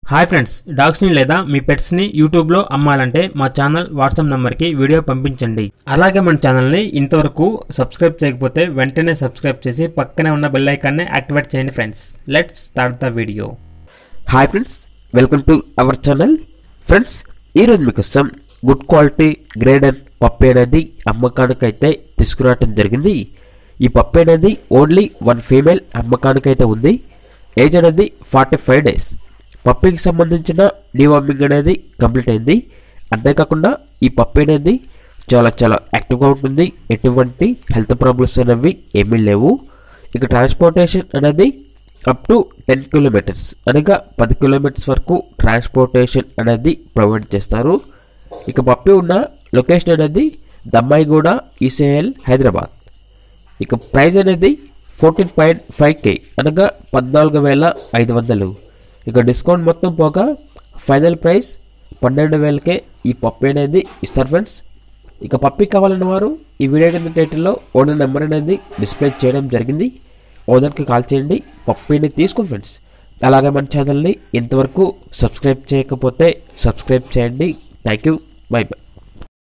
hi friends డాగ్స్ని లేదా మీ పెట్స్ని యూట్యూబ్లో అమ్మాలంటే మా ఛానల్ వాట్సాప్ నెంబర్కి వీడియో పంపించండి అలాగే మన ఛానల్ని ఇంతవరకు సబ్స్క్రైబ్ చేయకపోతే వెంటనే సబ్స్క్రైబ్ చేసి పక్కనే ఉన్న బెల్ ఐకాన్ని యాక్టివేట్ చేయండి friends let's start the video hi friends welcome to our channel friends ఈరోజు మీకోసం గుడ్ క్వాలిటీ గ్రేడెడ్ పప్పి అనేది అమ్మకానికైతే తీసుకురావటం జరిగింది ఈ పప్పి అనేది ఓన్లీ వన్ ఫీమేల్ అమ్మకానికైతే ఉంది ఏజ్ అనేది ఫార్టీ ఫైవ్ డేస్ పప్పికి సంబంధించిన డివార్మింగ్ అనేది కంప్లీట్ అయింది అంతేకాకుండా ఈ పప్పి అనేది చాలా చాలా యాక్టివ్గా ఉంటుంది ఎటువంటి హెల్త్ ప్రాబ్లమ్స్ అనేవి ఏమీ లేవు ఇక ట్రాన్స్పోర్టేషన్ అనేది అప్ టు టెన్ కిలోమీటర్స్ అనగా పది కిలోమీటర్స్ వరకు ట్రాన్స్పోర్టేషన్ అనేది ప్రొవైడ్ చేస్తారు ఇక పప్పి ఉన్న లొకేషన్ అనేది దమ్మాయిగూడ ఈసీఎల్ హైదరాబాద్ ఇక ప్రైస్ అనేది ఫోర్టీన్ పాయింట్ ఫైవ్ కే అనగా పద్నాలుగు వేల ఐదు వందలు ఇక డిస్కౌంట్ మొత్తం పోగా ఫైనల్ ప్రైస్ పన్నెండు వేలకే ఈ పప్పి అనేది ఇస్తారు ఫ్రెండ్స్ ఇక పప్పి కావాలన్న వారు ఈ వీడియో కింద టైటిల్లో ఓనర్ నెంబర్ అనేది డిస్ప్లే చేయడం జరిగింది ఓనర్కి కాల్ చేయండి పప్పిని తీసుకోండి ఫ్రెండ్స్ అలాగే మన ఛానల్ని ఇంతవరకు సబ్స్క్రైబ్ చేయకపోతే సబ్స్క్రైబ్ చేయండి థ్యాంక్ యూ బై బై